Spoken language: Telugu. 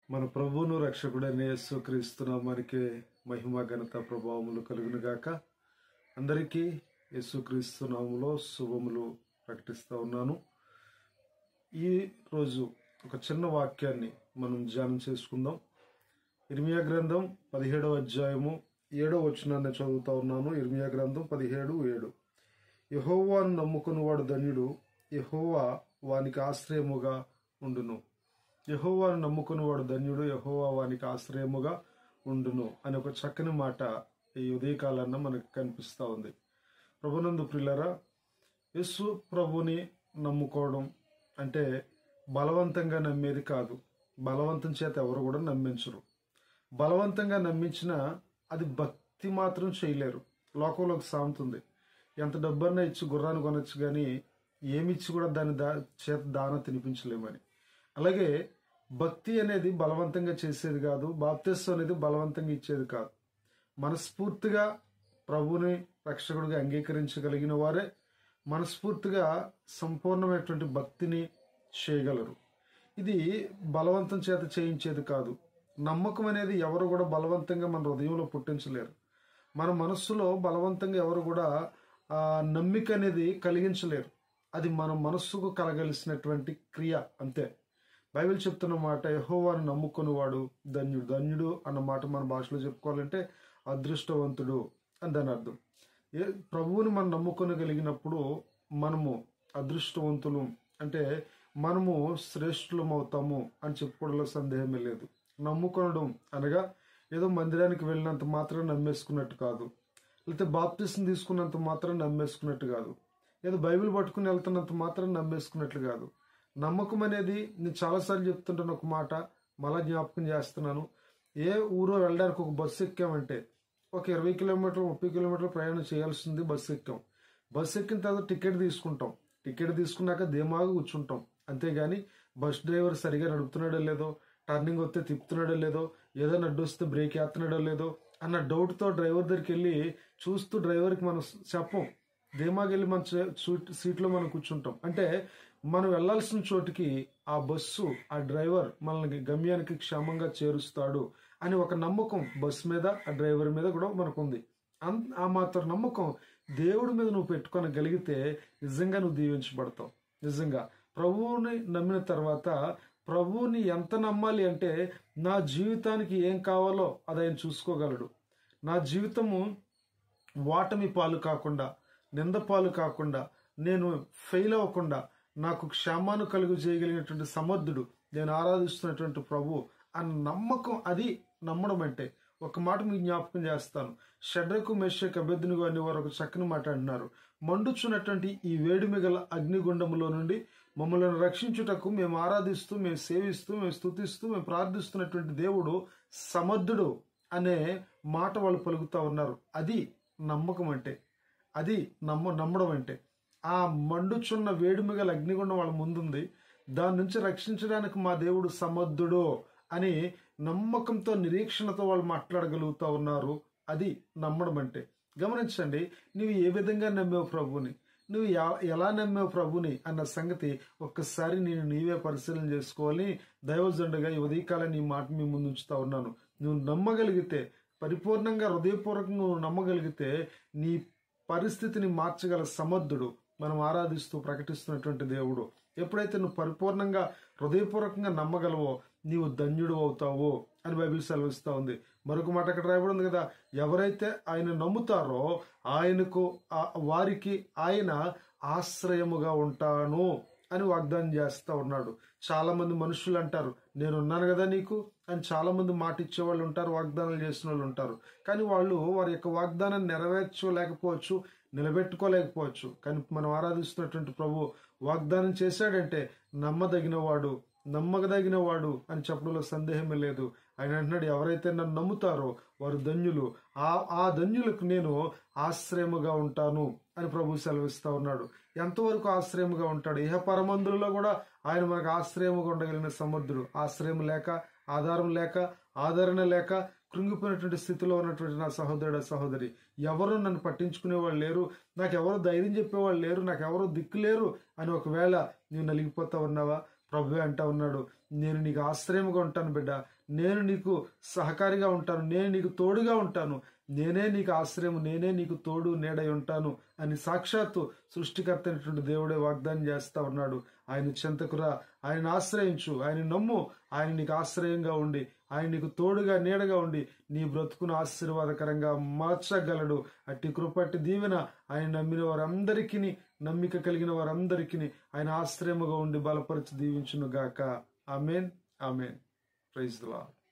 మన ప్రభువును రక్షకుడైన యేసు క్రీస్తునామానికి మహిమ ఘనత ప్రభావములు కలుగును గాక అందరికీ యేసుక్రీస్తు నామములో శుభములు ప్రకటిస్తూ ఉన్నాను ఈ రోజు ఒక చిన్న వాక్యాన్ని మనం ధ్యానం చేసుకుందాం ఇర్మియా గ్రంథం పదిహేడవ అధ్యాయము ఏడవ వచనాన్ని చదువుతా ఉన్నాను ఇర్మియా గ్రంథం పదిహేడు ఏడు యహోవాను నమ్ముకుని వాడు ధన్యుడు యహోవా వానికి ఆశ్రయముగా ఉండును యహోవాను నమ్ముకుని వాడు ధన్యుడు యహోవా వానికి ఆశ్రయముగా ఉండును అనే ఒక చక్కని మాట ఈ ఉదయకాలాన్న మనకు కనిపిస్తూ ఉంది ప్రభునందు ప్రిల్లరా యేసు ప్రభుని నమ్ముకోవడం అంటే బలవంతంగా నమ్మేది కాదు బలవంతం చేత ఎవరు కూడా నమ్మించరు బలవంతంగా నమ్మించినా అది భక్తి మాత్రం చేయలేరు లోకంలో ఒక సామెత ఉంది ఎంత డబ్బన్నా ఇచ్చి గుర్రాన్ని కొనొచ్చు కానీ ఏమిచ్చి కూడా దాని దా చేత దాన తినిపించలేమని అలాగే భక్తి అనేది బలవంతంగా చేసేది కాదు బాప్తిస్వం అనేది బలవంతంగా ఇచ్చేది కాదు మనస్ఫూర్తిగా ప్రభుని రక్షకుడిగా అంగీకరించగలిగిన వారే మనస్ఫూర్తిగా సంపూర్ణమైనటువంటి భక్తిని చేయగలరు ఇది బలవంతం చేత చేయించేది కాదు నమ్మకం అనేది ఎవరు కూడా బలవంతంగా మన హృదయంలో పుట్టించలేరు మన మనస్సులో బలవంతంగా ఎవరు కూడా ఆ నమ్మిక అనేది కలిగించలేరు అది మన మనస్సుకు కలగలిసినటువంటి క్రియ అంతే బైబిల్ చెప్తున్న మాట యహోవాను నమ్ముకునేవాడు ధన్యుడు ధన్యుడు అన్న మాట మన భాషలో చెప్పుకోవాలంటే అదృష్టవంతుడు అని దాని అర్థం ఏ ప్రభువుని మనం నమ్ముకొనగలిగినప్పుడు మనము అదృష్టవంతులు అంటే మనము శ్రేష్ఠులం అవుతాము అని చెప్పుకోవడంలో సందేహమే లేదు నమ్ముకొనడం అనగా ఏదో మందిరానికి వెళ్ళినంత మాత్రం నమ్మేసుకున్నట్టు కాదు లేకపోతే బాప్తిస్ని తీసుకున్నంత మాత్రం నమ్మేసుకున్నట్టు కాదు ఏదో బైబిల్ పట్టుకుని వెళ్తున్నంత మాత్రం నమ్మేసుకున్నట్లు కాదు నమ్మకం అనేది నేను చాలాసార్లు చెప్తుంటాను ఒక మాట మళ్ళా జ్ఞాపకం చేస్తున్నాను ఏ ఊరో వెళ్ళడానికి ఒక బస్సు ఎక్కామంటే ఒక ఇరవై కిలోమీటర్లు ముప్పై కిలోమీటర్లు ప్రయాణం చేయాల్సింది బస్సు ఎక్కాం బస్సు ఎక్కిన తర్వాత టికెట్ తీసుకుంటాం టికెట్ తీసుకున్నాక ధీమాగా కూర్చుంటాం అంతేగాని బస్ డ్రైవర్ సరిగా నడుపుతున్నాడో లేదో టర్నింగ్ వస్తే తిప్పుతున్నాడో లేదో ఏదో నడ్డు వస్తే బ్రేక్ వేస్తున్నాడో లేదో అన్న డౌట్తో డ్రైవర్ దగ్గరికి వెళ్ళి చూస్తూ డ్రైవర్కి మనం చెప్పం ధీమాగా వెళ్ళి మన సీట్ సీట్లో మనం కూర్చుంటాం అంటే మనం వెళ్లాల్సిన చోటికి ఆ బస్సు ఆ డ్రైవర్ మనల్ని గమ్యానికి క్షేమంగా చేరుస్తాడు అని ఒక నమ్మకం బస్సు మీద ఆ డ్రైవర్ మీద కూడా మనకు ఉంది ఆ మాత్రం నమ్మకం దేవుడి మీద నువ్వు పెట్టుకోనగలిగితే నిజంగా నువ్వు దీవించబడతావు నిజంగా ప్రభువుని నమ్మిన తర్వాత ప్రభువుని ఎంత నమ్మాలి అంటే నా జీవితానికి ఏం కావాలో అది ఆయన చూసుకోగలడు నా జీవితము వాటమి పాలు కాకుండా నింద పాలు కాకుండా నేను ఫెయిల్ అవ్వకుండా నాకు క్షేమాన్ని కలుగు చేయగలిగినటువంటి సమర్థుడు నేను ఆరాధిస్తున్నటువంటి ప్రభు అన్న నమ్మకం అది నమ్మడం అంటే ఒక మాట మీకు జ్ఞాపకం చేస్తాను షడ్రకు మెషక్ అభ్యర్థిని అని వారు ఒక చక్కని మాట అంటున్నారు మండుచున్నటువంటి ఈ వేడిమి గల అగ్నిగుండములో నుండి మమ్మల్ని రక్షించుటకు మేము ఆరాధిస్తూ మేము సేవిస్తూ మేము స్థుతిస్తూ మేము ప్రార్థిస్తున్నటువంటి దేవుడు సమర్థుడు అనే మాట వాళ్ళు పలుకుతా ఉన్నారు అది నమ్మకం అంటే అది నమ్మ నమ్మడం అంటే ఆ మండుచున్న వేడిమిగల అగ్నిగుండం వాళ్ళ ముందుంది దాని నుంచి రక్షించడానికి మా దేవుడు సమర్థుడు అని నమ్మకంతో నిరీక్షణతో వాళ్ళు మాట్లాడగలుగుతా ఉన్నారు అది నమ్మడం అంటే గమనించండి నువ్వు ఏ విధంగా నమ్మావు ప్రభుని నువ్వు ఎలా నమ్మావు ప్రభుని అన్న సంగతి ఒక్కసారి నేను నీవే పరిశీలన చేసుకోవాలి దైవజండగా ఈ ఉదయకాలం నీ మాట మీ ముందు ఉంచుతా ఉన్నాను నువ్వు నమ్మగలిగితే పరిపూర్ణంగా హృదయపూర్వకంగా నువ్వు నమ్మగలిగితే నీ పరిస్థితిని మార్చగల సమర్థుడు మనం ఆరాధిస్తూ ప్రకటిస్తున్నటువంటి దేవుడు ఎప్పుడైతే నువ్వు పరిపూర్ణంగా హృదయపూర్వకంగా నమ్మగలవో నీవు ధన్యుడు అవుతావో అని బైబిల్ సెలవిస్తూ ఉంది మరొక మాట అక్కడ రాయబడి ఉంది కదా ఎవరైతే ఆయన నమ్ముతారో ఆయనకు వారికి ఆయన ఆశ్రయముగా ఉంటాను అని వాగ్దానం చేస్తూ ఉన్నాడు చాలా మంది మనుషులు అంటారు నేను ఉన్నాను కదా నీకు అని చాలా మంది మాట ఇచ్చే వాళ్ళు ఉంటారు వాగ్దానాలు చేసిన వాళ్ళు ఉంటారు కానీ వాళ్ళు వారి యొక్క వాగ్దానాన్ని నెరవేర్చలేకపోవచ్చు నిలబెట్టుకోలేకపోవచ్చు కానీ మనం ఆరాధిస్తున్నటువంటి ప్రభు వాగ్దానం చేశాడంటే నమ్మదగిన వాడు నమ్మదగిన వాడు అని చెప్పడంలో సందేహమే లేదు ఆయన అంటున్నాడు ఎవరైతే నన్ను నమ్ముతారో వారు ధన్యులు ఆ ఆ ధన్యులకు నేను ఆశ్రయముగా ఉంటాను అని ప్రభు సెలవిస్తా ఉన్నాడు ఎంతవరకు ఆశ్రయముగా ఉంటాడు ఇహ పరమందులలో కూడా ఆయన మనకు ఆశ్రయముగా ఉండగలిగిన సమర్థుడు ఆశ్రయం లేక ఆధారం లేక ఆదరణ లేక కృంగిపోయినటువంటి స్థితిలో ఉన్నటువంటి నా సహోదరుడు సహోదరి ఎవరు నన్ను పట్టించుకునే వాళ్ళు లేరు నాకు ఎవరు ధైర్యం చెప్పేవాళ్ళు లేరు నాకు ఎవరు దిక్కు లేరు అని ఒకవేళ నువ్వు నలిగిపోతా ఉన్నావా ప్రభు అంటా ఉన్నాడు నేను నీకు ఆశ్రయముగా ఉంటాను బిడ్డ నేను నీకు సహకారిగా ఉంటాను నేను నీకు తోడుగా ఉంటాను నేనే నీకు ఆశ్రయం నేనే నీకు తోడు నీడై ఉంటాను అని సాక్షాత్తు సృష్టికర్త అయినటువంటి దేవుడే వాగ్దానం చేస్తా ఉన్నాడు ఆయన చెంతకురా ఆయన ఆశ్రయించు ఆయన నమ్ము ఆయన నీకు ఆశ్రయంగా ఉండి ఆయన నీకు తోడుగా నీడగా ఉండి నీ బ్రతుకును ఆశీర్వాదకరంగా మార్చగలడు అట్టి కృపట్టి దీవెన ఆయన నమ్మిన వారందరికీ నమ్మిక కలిగిన వారందరికీ ఆయన ఆశ్రయముగా ఉండి బలపరిచి దీవించును గాక amen amen praise the lord